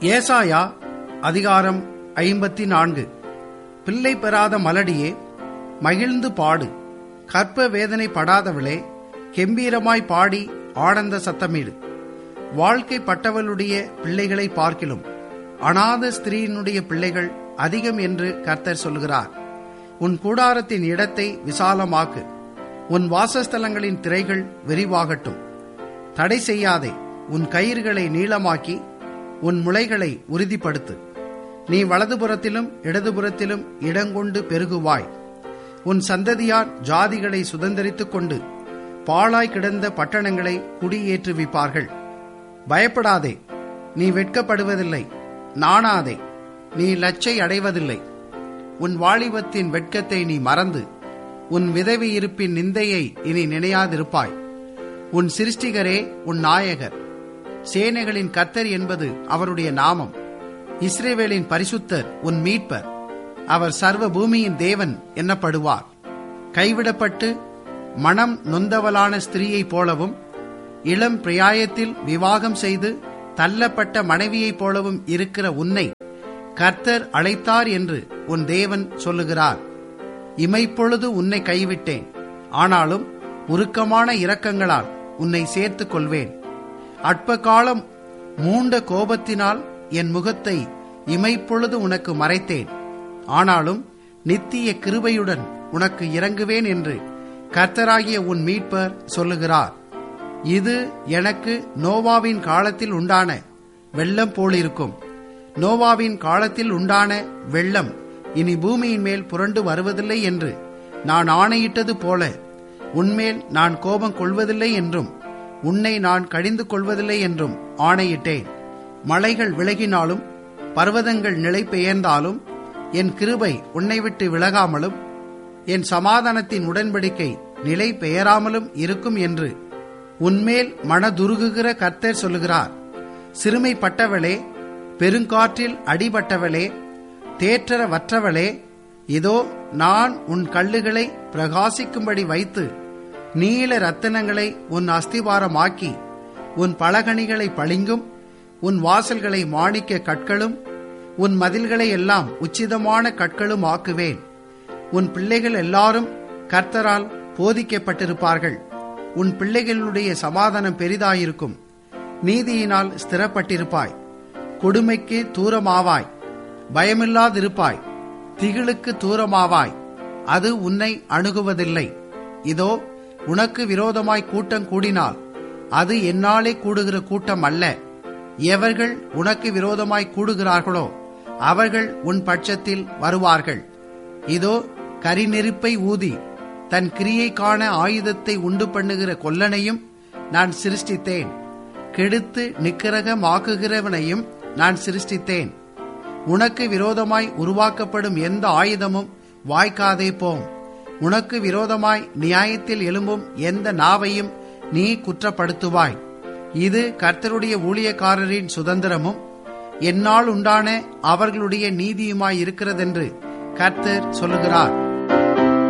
ஏசாயா அதிகாரம் ஐம்பத்தி நான்கு பிள்ளை பெறாத மலடியே மகிழ்ந்து பாடு கற்ப வேதனை படாதவளே கெம்பீரமாய் பாடி ஆனந்த சத்தமிடு வாழ்க்கைப்பட்டவளுடைய பிள்ளைகளை பார்க்கிலும் அநாத ஸ்திரீயினுடைய பிள்ளைகள் அதிகம் என்று கர்த்தர் சொல்கிறார் உன் கூடாரத்தின் இடத்தை விசாலமாக்கு உன் வாசஸ்தலங்களின் திரைகள் விரிவாகட்டும் தடை செய்யாதே உன் கயிறுகளை நீளமாக்கி உன் முளைகளை உறுதிப்படுத்து நீ வலதுபுறத்திலும் இடதுபுறத்திலும் இடங்கொண்டு பெருகுவாய் உன் சந்ததியார் ஜாதிகளை சுதந்திரித்துக் கொண்டு பாழாய் கிடந்த பட்டணங்களை குடியேற்றுவிப்பார்கள் பயப்படாதே நீ வெட்கப்படுவதில்லை நாணாதே நீ லச்சை அடைவதில்லை உன் வாலிபத்தின் வெட்கத்தை நீ மறந்து உன் விதவி இருப்பின் நிந்தையை இனி நினையாதிருப்பாய் உன் சிருஷ்டிகரே உன் நாயகர் சேனைகளின் கர்த்தர் என்பது அவருடைய நாமம் இஸ்ரேவேலின் பரிசுத்தர் உன் மீட்பர் அவர் சர்வ பூமியின் தேவன் என்னப்படுவார் கைவிடப்பட்டு மனம் நொந்தவளான ஸ்திரீயைப் போலவும் இளம் பிரியாயத்தில் விவாகம் செய்து தள்ளப்பட்ட மனைவியைப் போலவும் இருக்கிற உன்னை கர்த்தர் அழைத்தார் என்று உன் தேவன் சொல்லுகிறார் இமைப்பொழுது உன்னை கைவிட்டேன் ஆனாலும் உருக்கமான இரக்கங்களால் உன்னை சேர்த்துக் கொள்வேன் அற்ப காலம் மூண்ட கோபத்தினால் என் முகத்தை இமைப்பொழுது உனக்கு மறைத்தேன் ஆனாலும் நித்திய கிருபையுடன் உனக்கு இறங்குவேன் என்று கர்த்தராகிய உன் மீட்பர் சொல்லுகிறார் இது எனக்கு நோவாவின் காலத்தில் உண்டான வெள்ளம் போலிருக்கும் நோவாவின் காலத்தில் உண்டான வெள்ளம் இனி பூமியின் மேல் புரண்டு வருவதில்லை என்று நான் ஆணையிட்டது போல உன்மேல் நான் கோபம் கொள்வதில்லை என்றும் உன்னை நான் கடிந்து கொள்வதில்லை என்றும் ஆணையிட்டேன் மலைகள் விலகினாலும் பர்வதங்கள் நிலை பெயர்ந்தாலும் என் கிருபை உன்னை விட்டு விலகாமலும் என் சமாதானத்தின் உடன்படிக்கை நிலை பெயராமலும் இருக்கும் என்று உன்மேல் மனதுருகுகிற கர்த்தர் சொல்லுகிறார் சிறுமைப்பட்டவளே பெருங்காற்றில் அடிபட்டவளே தேற்றரவற்றவளே இதோ நான் உன் கல்லுகளை பிரகாசிக்கும்படி வைத்து நீல ரத்தினங்களை உன் அஸ்திவாரமாக்கி உன் பலகணிகளை பளிங்கும் உன் வாசல்களை மாணிக்க கற்களும் உன் மதில்களை எல்லாம் உச்சிதமான கற்களும் ஆக்குவேன் உன் பிள்ளைகள் எல்லாரும் கர்த்தரால் போதிக்கப்பட்டிருப்பார்கள் உன் பிள்ளைகளுடைய சமாதானம் பெரிதாயிருக்கும் நீதியினால் ஸ்திரப்பட்டிருப்பாய் கொடுமைக்கு தூரமாவாய் பயமில்லாதிருப்பாய் திகிலுக்கு தூரமாவாய் அது உன்னை அணுகுவதில்லை இதோ உனக்கு விரோதமாய் கூட்டம் கூடினால் அது என்னாலே கூடுகிற கூட்டம் அல்ல எவர்கள் உனக்கு விரோதமாய் கூடுகிறார்களோ அவர்கள் உன் பட்சத்தில் வருவார்கள் இதோ கரிநெருப்பை ஊதி தன் கிரியை காண ஆயுதத்தை உண்டு பண்ணுகிற கொல்லனையும் நான் சிருஷ்டித்தேன் கெடுத்து நிக்கிரகமாக்குகிறவனையும் நான் சிருஷ்டித்தேன் உனக்கு விரோதமாய் உருவாக்கப்படும் எந்த ஆயுதமும் வாய்க்காதே போம் உனக்கு விரோதமாய் நியாயத்தில் எழும்பும் எந்த நாவையும் நீ குற்றப்படுத்துவாய் இது கர்த்தருடைய ஊழியக்காரரின் சுதந்திரமும் என்னால் உண்டான அவர்களுடைய நீதியுமாய் இருக்கிறதென்று கர்த்தர் சொல்லுகிறார்